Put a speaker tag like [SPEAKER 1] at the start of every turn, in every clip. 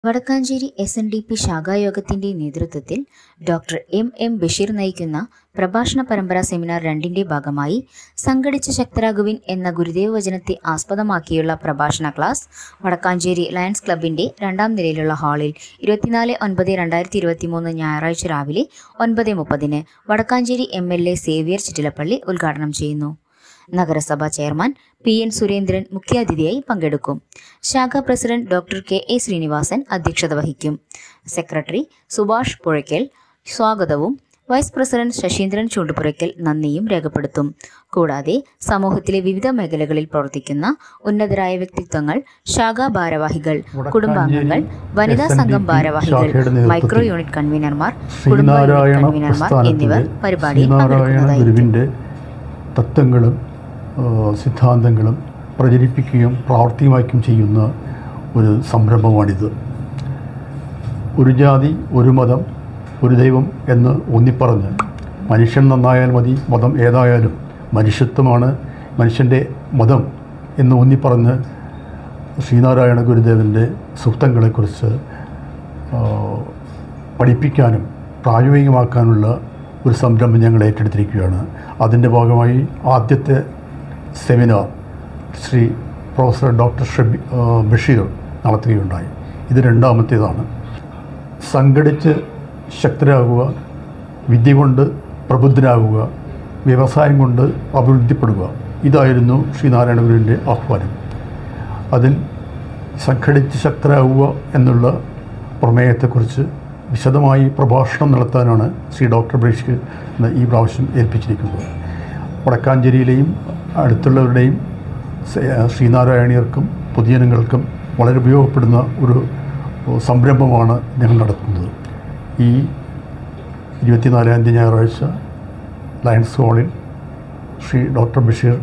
[SPEAKER 1] Vadakkanchery S N D P ശാഖായോഗത്തിന്റെ നേതൃത്വത്തിൽ doctor M M Basheer നയിക്കുന്ന പ്രഭാഷണ പരമ്പര സെമിനാർ രണ്ടിന്റെ ഭാഗമായി സംഘടിച്ച് ശക്തരാകുവിൻ എന്ന ഗുരുദേവ വചനത്തെ ആസ്പദമാക്കിയുള്ള പ്രഭാഷണ ക്ലാസ് വടക്കാഞ്ചേരി ലയൺസ് ക്ലബിന്റെ രണ്ടാം നിലയിലുള്ള ഹാളിൽ ഇരുപത്തിനാല് ഒൻപത് രണ്ടായിരത്തി ഇരുപത്തിമൂന്ന് ഞായറാഴ്ച രാവിലെ ഒൻപത് മുപ്പതിന് Vadakkanchery M L A Xavier Chittilappally ഉദ്ഘാടനം ചെയ്യുന്നു നഗരസഭാ ചെയർമാൻ പി എൻ സുരേന്ദ്രൻ മുഖ്യാതിഥിയായി പങ്കെടുക്കും ശാഖാ president doctor K A Srinivasan അധ്യക്ഷത വഹിക്കും സെക്രട്ടറി സുഭാഷ് പുഴയ്ക്കൽ സ്വാഗതവും വൈസ് പ്രസിഡന്റ് ശശീന്ദ്രൻ ചൂണ്ടുപുറയ്ക്കൽ നന്ദിയും രേഖപ്പെടുത്തും കൂടാതെ സമൂഹത്തിലെ വിവിധ മേഖലകളിൽ പ്രവർത്തിക്കുന്ന ഉന്നതരായ വ്യക്തിത്വങ്ങൾ ശാഖാ ഭാരവാഹികൾ കുടുംബാംഗങ്ങൾ വനിതാ സംഘം ഭാരവാഹികൾ മൈക്രോ യൂണിറ്റ് കൺവീനർമാർ കുടുംബ യൂണിറ്റ്
[SPEAKER 2] ശ്രീനാരായണ
[SPEAKER 1] കൺവീനർമാർ എന്നിവർ
[SPEAKER 2] പ്രസ്ഥാനത്തിലെ
[SPEAKER 1] പരിപാടിയിൽ
[SPEAKER 2] ശ്രീനാരായണ
[SPEAKER 1] പങ്കെടുക്കുന്നതായിരിക്കും
[SPEAKER 2] ഗുരുവിൻ്റെ തത്വങ്ങളും ആ, സിദ്ധാന്തങ്ങളും പ്രചരിപ്പിക്കുകയും പ്രാവർത്തികമാക്കുകയും ചെയ്യുന്ന ഒരു സംരംഭമാണിത് ഒരു ജാതി ഒരു മതം ഒരു ദൈവം എന്ന് ഊന്നിപ്പറഞ്ഞ് മനുഷ്യൻ നന്നായാൽ മതി മതം ഏതായാലും മനുഷ്യത്വമാണ് മനുഷ്യൻ്റെ മതം എന്ന് ഊന്നിപ്പറഞ്ഞ് ശ്രീനാരായണ ഗുരുദേവൻ്റെ സൂക്തങ്ങളെക്കുറിച്ച് ആ, പഠിപ്പിക്കാനും പ്രായോഗികമാക്കാനുള്ള ഒരു സംരംഭം ഞങ്ങൾ ഏറ്റെടുത്തിരിക്കുകയാണ് അതിൻ്റെ ഭാഗമായി ആദ്യത്തെ seminar Shri professor doctor Shabi ആ, ബഷീർ നടത്തുകയുണ്ടായി ഇത് രണ്ടാമത്തേതാണ് സംഘടിച്ച് ശക്തരാകുക വിദ്യ കൊണ്ട് പ്രബുദ്ധരാകുക വ്യവസായം കൊണ്ട് അഭിവൃദ്ധിപ്പെടുക ഇതായിരുന്നു ശ്രീനാരായണ ഗുരുവിൻ്റെ ആഹ്വാനം അതിൽ സംഘടിച്ച് ശക്തരാകുക എന്നുള്ള പ്രമേയത്തെക്കുറിച്ച് വിശദമായി പ്രഭാഷണം നടത്താനാണ് ശ്രീ ഡോക്ടർ ബ്രീഷ്ക്ക് ഈ പ്രാവശ്യം ഏൽപ്പിച്ചിരിക്കുന്നത് വടക്കാഞ്ചേരിയിലെയും അടുത്തുള്ളവരുടെയും സ- ശ്രീനാരായണീയർക്കും പൊതുജനങ്ങൾക്കും വളരെ ഉപയോഗപ്പെടുന്ന ഒരു സംരംഭമാണ് ഞങ്ങൾ നടത്തുന്നത് ഈ ഇരുപത്തിനാലാം തീയതി ഞായറാഴ്ച ലയൺസ് ഹാളിൽ ശ്രീ ഡോക്ടർ ബഷീർ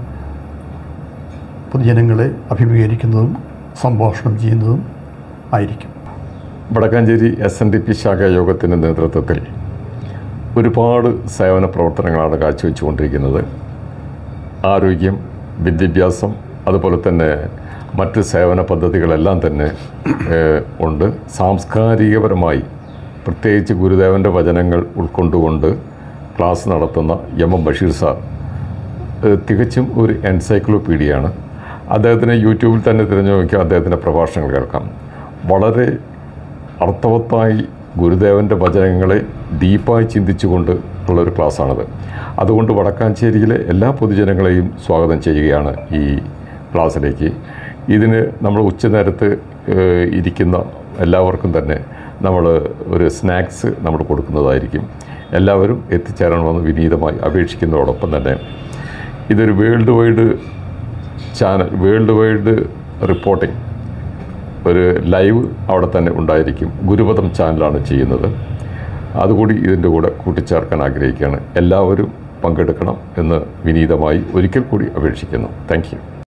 [SPEAKER 2] പൊതുജനങ്ങളെ അഭിമുഖീകരിക്കുന്നതും സംഭാഷണം ചെയ്യുന്നതും ആയിരിക്കും
[SPEAKER 3] Vadakkanchery S N D P ശാഖാ യോഗത്തിൻ്റെ നേതൃത്വത്തിൽ ഒരുപാട് സേവന പ്രവർത്തനങ്ങളാണ് കാഴ്ചവെച്ചുകൊണ്ടിരിക്കുന്നത് ആരോഗ്യം വിദ്യാഭ്യാസം അതുപോലെ തന്നെ മറ്റ് സേവന പദ്ധതികളെല്ലാം തന്നെ ഏഹ്, ഉണ്ട് സാംസ്കാരികപരമായി പ്രത്യേകിച്ച് ഗുരുദേവൻ്റെ വചനങ്ങൾ ഉൾക്കൊണ്ടുകൊണ്ട് ക്ലാസ് നടത്തുന്ന എം എം ബഷീർ സാർ ഏഹ് തികച്ചും ഒരു എൻസൈക്ലോപീഡിയയാണ് അദ്ദേഹത്തിന് യൂട്യൂബിൽ തന്നെ തിരഞ്ഞു നോക്കിയാൽ അദ്ദേഹത്തിൻ്റെ പ്രഭാഷണങ്ങൾ കേൾക്കാം വളരെ അർത്ഥവത്തായി ഗുരുദേവൻ്റെ വചനങ്ങളെ ഡീപ്പായി ചിന്തിച്ചുകൊണ്ട് ഉള്ളൊരു ക്ലാസ്സാണത് അതുകൊണ്ട് വടക്കാഞ്ചേരിയിലെ എല്ലാ പൊതുജനങ്ങളെയും സ്വാഗതം ചെയ്യുകയാണ് ഈ ക്ലാസ്സിലേക്ക് ഇതിന് നമ്മൾ ഉച്ചനേരത്ത് ഏഹ്, ഇരിക്കുന്ന എല്ലാവർക്കും തന്നെ നമ്മൾ ഒരു സ്നാക്സ് നമ്മൾ കൊടുക്കുന്നതായിരിക്കും എല്ലാവരും എത്തിച്ചേരണമെന്ന് വിനീതമായി അപേക്ഷിക്കുന്നതോടൊപ്പം തന്നെ ഇതൊരു world wide channel world wide reporting ഒരു ലൈവ് അവിടെ തന്നെ ഉണ്ടായിരിക്കും ഗുരുപദം ചാനലാണ് ചെയ്യുന്നത് അതുകൂടി ഇതിൻ്റെ കൂടെ കൂട്ടിച്ചേർക്കാൻ ആഗ്രഹിക്കുകയാണ് എല്ലാവരും പങ്കെടുക്കണം എന്ന് വിനീതമായി ഒരിക്കൽ കൂടി അപേക്ഷിക്കുന്നു താങ്ക് യു